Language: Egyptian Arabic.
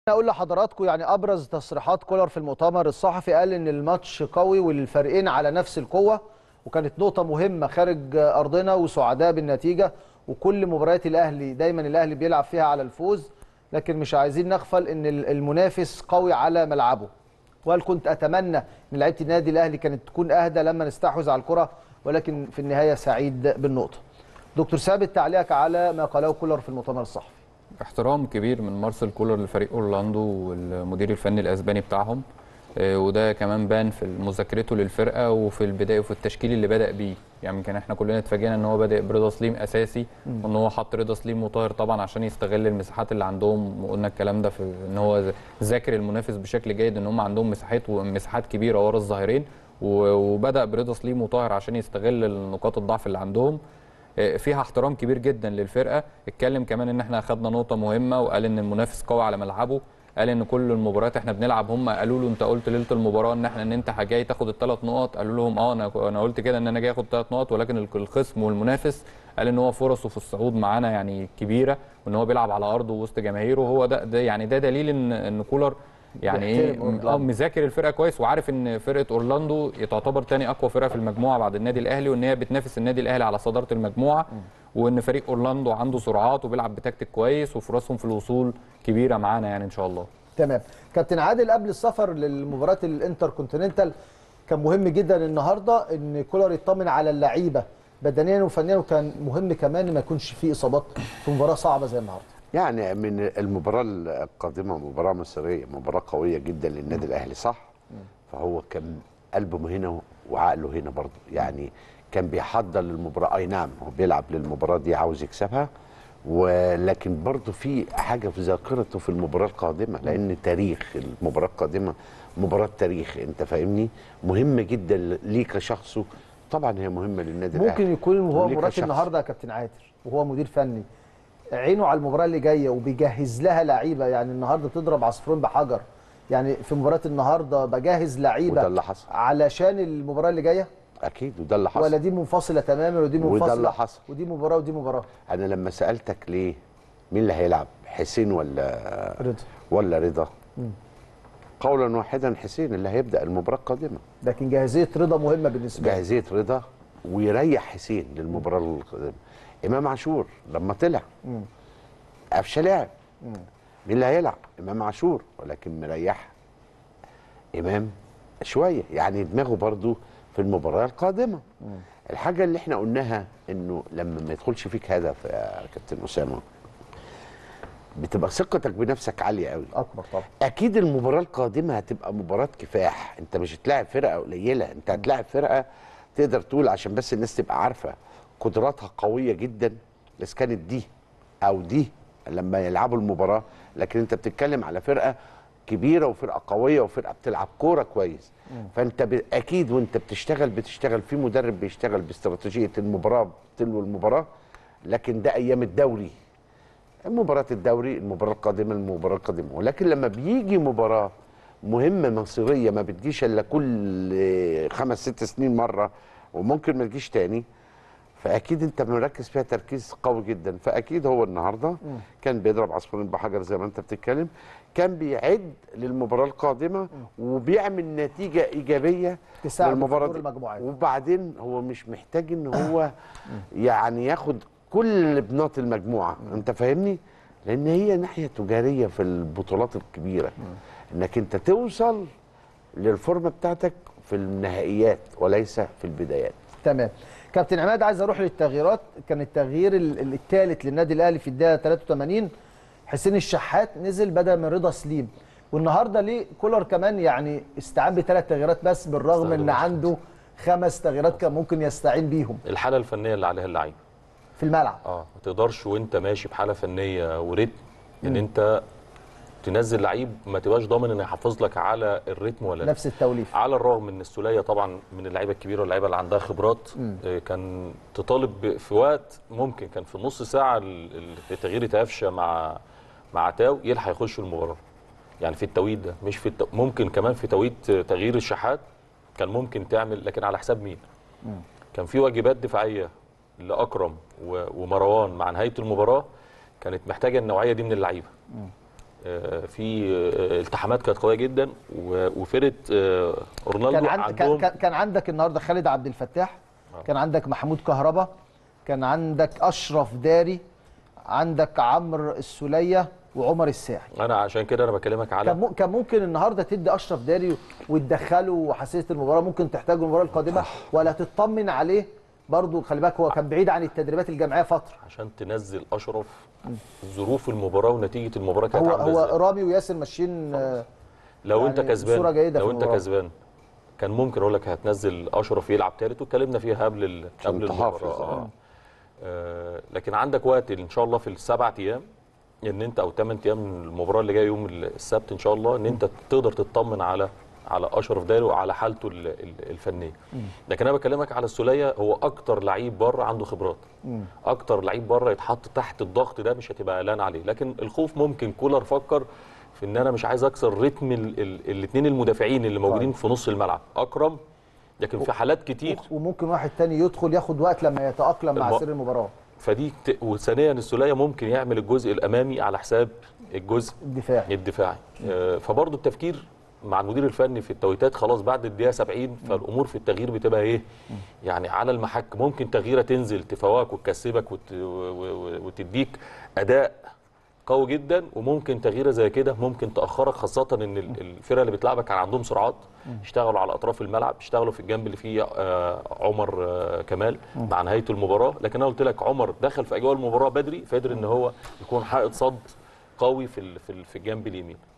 اقول لحضراتكم يعني ابرز تصريحات كولر في المؤتمر الصحفي قال ان الماتش قوي والفريقين على نفس القوه وكانت نقطه مهمه خارج ارضنا وسعداء بالنتيجه وكل مباريات الاهلي دايما الاهلي بيلعب فيها على الفوز لكن مش عايزين نغفل ان المنافس قوي على ملعبه وقال كنت اتمنى ان لعيبه النادي الاهلي كانت تكون اهدى لما نستحوذ على الكره ولكن في النهايه سعيد بالنقطه دكتور ثابت تعليقك على ما قاله كولر في المؤتمر الصحفي احترام كبير من مارسيل كولر لفريق اورلاندو والمدير الفني الاسباني بتاعهم آه، وده كمان بان في مذاكرته للفرقه وفي البدايه وفي التشكيل اللي بدا بيه يعني يمكن احنا كلنا اتفاجئنا ان هو بادئ برضا سليم اساسي وان هو حط رضا سليم وطاهر طبعا عشان يستغل المساحات اللي عندهم وقلنا الكلام ده في ان هو ذاكر المنافس بشكل جيد ان هم عندهم مساحات ومساحات كبيره ورا الظاهرين و- وبدا برضا سليم وطاهر عشان يستغل نقاط الضعف اللي عندهم آه، فيها احترام كبير جدا للفرقه اتكلم كمان ان احنا اخدنا نقطه مهمه وقال ان المنافس قوي على ملعبه قال ان كل المباريات احنا بنلعب هم قالوا له انت قلت ليله المباراه ان احنا ان انت جاي تاخد الثلاث نقط قالوا لهم اه انا انا قلت كده ان انا جاي اخد ثلاث نقط ولكن الك- الخصم والمنافس قال ان هو فرصه في الصعود معانا يعني كبيره وان هو بيلعب على ارضه وسط جماهيره وهو ده, ده يعني ده دليل ان ان كولر يعني ايه بيحترم أورلاندو. اه مذاكر الفرقه كويس وعارف ان فرقه اورلاندو تعتبر تاني اقوى فرقه في المجموعه بعد النادي الاهلي وان هي بتنافس النادي الاهلي على صداره المجموعه وان فريق اورلاندو عنده سرعات وبيلعب بتكتيك كويس وفرصهم في الوصول كبيره معانا يعني ان شاء الله تمام كابتن عادل قبل السفر للمباراه الانتر كونتيننتال كان مهم جدا النهارده ان كولر يطمن على اللعيبه بدنيا وفنيا وكان مهم كمان إن ما يكونش فيه اصابات في مباراه صعبه زي النهارده يعني من المباراة القادمة مباراة مصرية مباراة قوية جدا للنادي الأهلي صح؟ فهو كان قلبه هنا وعقله هنا برضه يعني كان بيحضر للمباراة أي نعم هو بيلعب للمباراة دي عاوز يكسبها ولكن برضه في حاجة في ذاكرته في المباراة القادمة لأن تاريخ المباراة القادمة مباراة تاريخ أنت فاهمني؟ مهمة جدا ليه كشخصه طبعا هي مهمة للنادي الأهلي ممكن يكون وهو وليه مباراه كشخص. النهارده يا كابتن عادل وهو مدير فني عينه على المباراه اللي جايه وبيجهز لها لعيبه يعني النهارده تضرب عصفورين بحجر يعني في مباراه النهارده بجهز لعيبه وده اللي حصل. علشان المباراه اللي جايه أكيد وده اللي حصل ولا دي منفصله تماما ودي وده منفصله اللي حصل. ودي مباراه ودي مباراه انا لما سالتك ليه مين اللي هيلعب حسين ولا رضا ولا رضا قولا واحدا حسين اللي هيبدا المباراه القادمه لكن جاهزيه رضا مهمه بالنسبه لي جاهزيه رضا ويريح حسين للمباراه القادمه امام عاشور لما طلع قفشه لعب مين اللي هيلعب امام عاشور ولكن مريح امام شويه يعني دماغه برضو في المباراه القادمه الحاجه اللي احنا قلناها انه لما ما يدخلش فيك هدف يا كابتن اسامه بتبقى ثقتك بنفسك عاليه قوي اكبر طبعا اكيد المباراه القادمه هتبقى مباراه كفاح انت مش هتلاعب فرقه قليله انت هتلاعب فرقه تقدر تقول عشان بس الناس تبقى عارفه قدراتها قويه جدا بس كانت دي او دي لما يلعبوا المباراه لكن انت بتتكلم على فرقه كبيره وفرقه قويه وفرقه بتلعب كوره كويس فانت ب... اكيد وانت بتشتغل بتشتغل في مدرب بيشتغل باستراتيجيه المباراه تلو المباراه لكن ده ايام الدوري مباراة الدوري المباراة القادمة المباراة القادمة ولكن لما بيجي مباراة مهمة مصيرية ما بتجيش إلا كل خمس ست سنين مرة وممكن ما تجيش تاني فأكيد أنت مركز فيها تركيز قوي جدا فأكيد هو النهاردة كان بيضرب عصفورين بحجر زي ما أنت بتتكلم كان بيعد للمباراة القادمة وبيعمل نتيجة إيجابية تساعد للمباراة في دور دي. المجموعات. وبعدين هو مش محتاج ان هو يعني ياخد كل بنات المجموعه انت فاهمني لان هي ناحيه تجاريه في البطولات الكبيره انك انت توصل للفورمه بتاعتك في النهائيات وليس في البدايات تمام كابتن عماد عايز اروح للتغييرات كان التغيير الثالث للنادي الاهلي في الدقيقه 83 حسين الشحات نزل بدل من رضا سليم والنهارده ليه كولر كمان يعني استعان بثلاث تغييرات بس بالرغم ان استغرب. عنده خمس تغييرات كان ممكن يستعين بيهم الحاله الفنيه اللي عليها اللعيبه في الملعب اه ما تقدرش وانت ماشي بحاله فنيه وريتم ان انت تنزل لعيب ما تبقاش ضامن انه يحافظ لك على الريتم ولا لا نفس التوليف على الرغم ان السوليه طبعا من اللعيبه الكبيره واللعيبه اللي عندها خبرات آه، كان تطالب ب- في وقت ممكن كان في نص ساعه ال- ال- في تغيير قفشه مع مع تاو يلحق يخش المباراه يعني في التوقيت ده مش في التو... ممكن كمان في توقيت تغيير الشحات كان ممكن تعمل لكن على حساب مين كان في واجبات دفاعيه لاكرم و- ومروان مع نهايه المباراه كانت محتاجه النوعيه دي من اللعيبه آه، في آه، التحامات كانت قويه جدا و- وفرقه آه، رونالدو كان عند كان, عندهم كان- كان عندك النهارده خالد عبد الفتاح كان عندك محمود كهربا كان عندك اشرف داري عندك عمرو السوليه وعمر الساعي انا عشان كده انا بكلمك على كان مو- كان ممكن النهارده تدي اشرف داري وتدخله وحساسيه المباراه ممكن تحتاجه المباراه القادمه ولا تطمن عليه برضو خلي بالك هو كان بعيد عن التدريبات الجماعيه فتره عشان تنزل اشرف ظروف المباراه ونتيجه المباراه كانت هو عامله هو ازاي رامي وياسر ماشيين آه، لو يعني انت كسبان صورة جيدة في لو انت المباراة. كسبان كان ممكن اقول لك هتنزل اشرف يلعب تالت واتكلمنا فيها قبل ال... عشان قبل تحافظ، المباراه آه. آه. آه لكن عندك وقت ان شاء الله في السبع ايام ان انت او ثمان ايام من المباراه اللي جايه يوم السبت ان شاء الله ان انت تقدر تطمن على على اشرف داري وعلى حالته ال- ال- الفنيه لكن انا بكلمك على السوليه هو اكتر لعيب بره عنده خبرات اكتر لعيب بره يتحط تحت الضغط ده مش هتبقى قلقان عليه لكن الخوف ممكن كولر فكر في ان انا مش عايز اكسر رتم الاثنين المدافعين اللي موجودين في نص الملعب اكرم لكن في حالات كتير وممكن واحد تاني يدخل ياخد وقت لما يتاقلم مع الم- سير المباراه فدي ت... وثانيا السوليه ممكن يعمل الجزء الامامي على حساب الجزء الدفاعي الدفاعي آه، فبرضه التفكير مع المدير الفني في التوقيتات خلاص بعد الدقيقه 70 فالامور في التغيير بتبقى ايه يعني على المحك ممكن تغييره تنزل تفوقك وتكسبك وت... و... و... وتديك اداء قوي جدا وممكن تغييره زي كده ممكن تاخرك خاصه ان ال- الفرقه اللي بتلعبك كان عندهم سرعات اشتغلوا على اطراف الملعب اشتغلوا في الجنب اللي فيه آه، عمر آه، كمال مع نهايه المباراه لكن انا قلت لك عمر دخل في اجواء المباراه بدري فقدر ان هو يكون حائط صد قوي في ال- في ال- في الجنب اليمين